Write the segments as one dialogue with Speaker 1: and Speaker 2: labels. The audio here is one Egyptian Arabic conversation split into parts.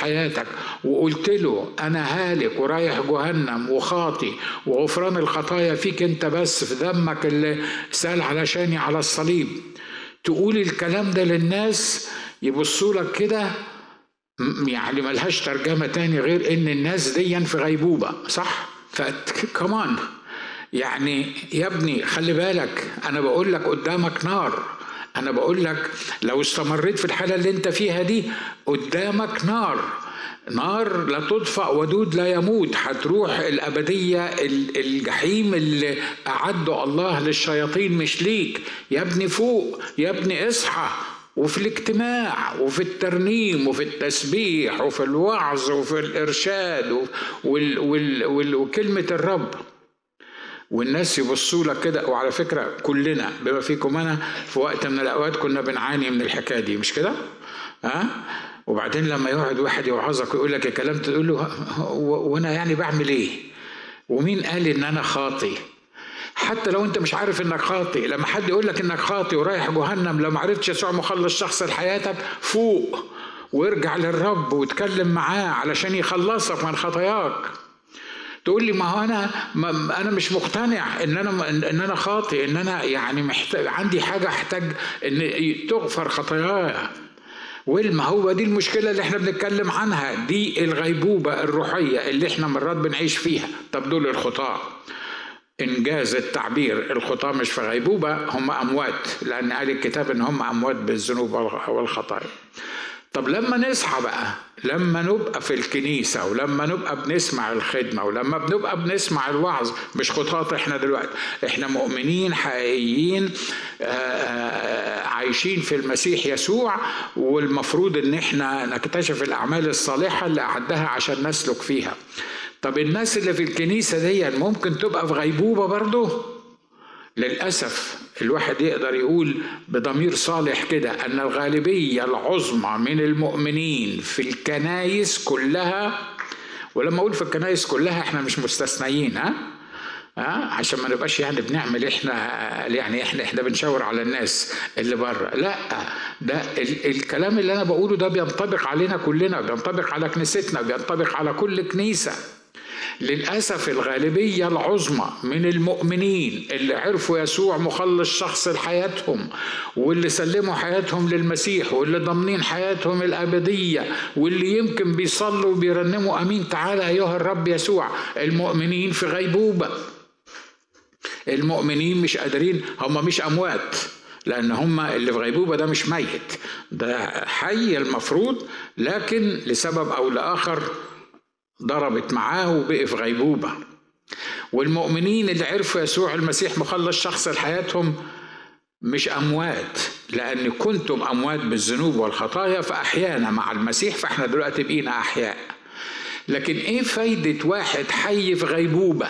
Speaker 1: حياتك وقلت له انا هالك ورايح جهنم وخاطي وغفران الخطايا فيك انت بس في دمك اللي سال علشاني على الصليب تقول الكلام ده للناس يبصوا لك كده يعني ملهاش ترجمة تاني غير ان الناس دي في غيبوبة صح؟ فكمان يعني يا ابني خلي بالك انا بقول لك قدامك نار انا بقول لك لو استمريت في الحالة اللي انت فيها دي قدامك نار نار لا تطفأ ودود لا يموت هتروح الأبدية الجحيم اللي أعده الله للشياطين مش ليك يا ابني فوق يا ابني اصحى وفي الاجتماع وفي الترنيم وفي التسبيح وفي الوعظ وفي الإرشاد وال وال وال وكلمة الرب والناس يبصوا لك كده وعلى فكرة كلنا بما فيكم أنا في وقت من الأوقات كنا بنعاني من الحكاية دي مش كده؟ ها؟ وبعدين لما يقعد واحد يوعظك ويقول لك الكلام تقول له وانا يعني بعمل ايه؟ ومين قال ان انا خاطي؟ حتى لو انت مش عارف انك خاطئ لما حد يقول لك انك خاطئ ورايح جهنم لو ما عرفتش يسوع مخلص شخص لحياتك فوق وارجع للرب واتكلم معاه علشان يخلصك من خطاياك تقول لي ما هو انا ما انا مش مقتنع ان انا ان انا خاطئ ان انا يعني محتاج عندي حاجه احتاج ان تغفر خطاياي والما هو دي المشكلة اللي احنا بنتكلم عنها دي الغيبوبة الروحية اللي احنا مرات بنعيش فيها طب دول الخطاة إنجاز التعبير الخطاة مش في غيبوبة هم أموات لأن قال الكتاب إن هم أموات بالذنوب والخطايا طب لما نصحى بقى لما نبقى في الكنيسة ولما نبقى بنسمع الخدمة ولما بنبقى بنسمع الوعظ مش خطاط احنا دلوقتي احنا مؤمنين حقيقيين عايشين في المسيح يسوع والمفروض ان احنا نكتشف الاعمال الصالحة اللي اعدها عشان نسلك فيها طب الناس اللي في الكنيسة دي ممكن تبقى في غيبوبة برضه للأسف الواحد يقدر يقول بضمير صالح كده أن الغالبية العظمى من المؤمنين في الكنايس كلها ولما أقول في الكنايس كلها إحنا مش مستثنيين ها ها عشان ما نبقاش يعني بنعمل احنا يعني احنا احنا بنشاور على الناس اللي بره لا ده ال الكلام اللي انا بقوله ده بينطبق علينا كلنا بينطبق على كنيستنا بينطبق على كل كنيسه للأسف الغالبية العظمى من المؤمنين اللي عرفوا يسوع مخلص شخص لحياتهم واللي سلموا حياتهم للمسيح واللي ضامنين حياتهم الأبدية واللي يمكن بيصلوا وبيرنموا أمين تعالى أيها الرب يسوع المؤمنين في غيبوبة المؤمنين مش قادرين هم مش أموات لأن هم اللي في غيبوبة ده مش ميت ده حي المفروض لكن لسبب أو لآخر ضربت معاه وبقي في غيبوبة والمؤمنين اللي عرفوا يسوع المسيح مخلص شخص لحياتهم مش أموات لأن كنتم أموات بالذنوب والخطايا فأحيانا مع المسيح فإحنا دلوقتي بقينا أحياء لكن إيه فايدة واحد حي في غيبوبة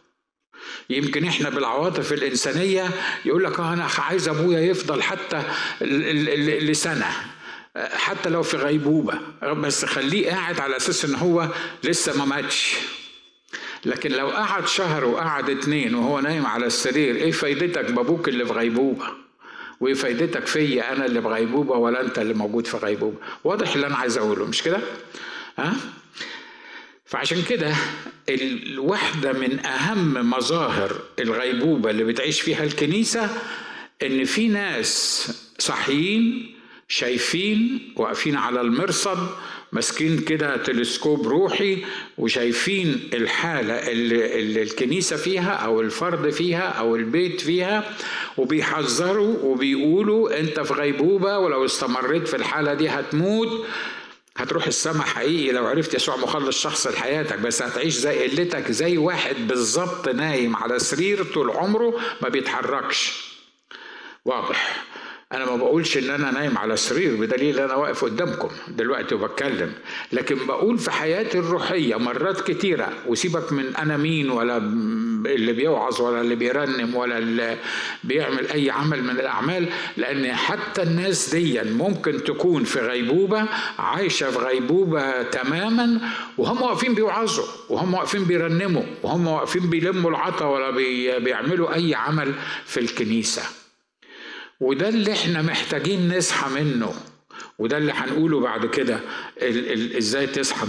Speaker 1: يمكن احنا بالعواطف الإنسانية يقول لك أنا عايز أبويا يفضل حتى لسنة حتى لو في غيبوبة بس خليه قاعد على أساس إن هو لسه ما ماتش لكن لو قعد شهر وقعد اتنين وهو نايم على السرير ايه فايدتك بابوك اللي في غيبوبة وايه فايدتك فيا انا اللي في غيبوبة ولا انت اللي موجود في غيبوبة واضح اللي انا عايز اقوله مش كده ها فعشان كده الواحدة من أهم مظاهر الغيبوبة اللي بتعيش فيها الكنيسة إن في ناس صحيين شايفين واقفين على المرصد ماسكين كده تلسكوب روحي وشايفين الحالة اللي, اللي الكنيسة فيها أو الفرد فيها أو البيت فيها وبيحذروا وبيقولوا أنت في غيبوبة ولو استمريت في الحالة دي هتموت هتروح السما حقيقي لو عرفت يسوع مخلص شخص لحياتك بس هتعيش زي قلتك زي واحد بالظبط نايم على سرير طول عمره ما بيتحركش واضح انا ما بقولش ان انا نايم على سرير بدليل انا واقف قدامكم دلوقتي وبتكلم لكن بقول في حياتي الروحيه مرات كتيره وسيبك من انا مين ولا اللي بيوعظ ولا اللي بيرنم ولا اللي بيعمل اي عمل من الاعمال لان حتى الناس دي ممكن تكون في غيبوبه عايشه في غيبوبه تماما وهم واقفين بيوعظوا وهم واقفين بيرنموا وهم واقفين بيلموا العطا ولا بيعملوا اي عمل في الكنيسه وده اللي احنا محتاجين نصحى منه وده اللي هنقوله بعد كده ال- ال- ازاي تصحى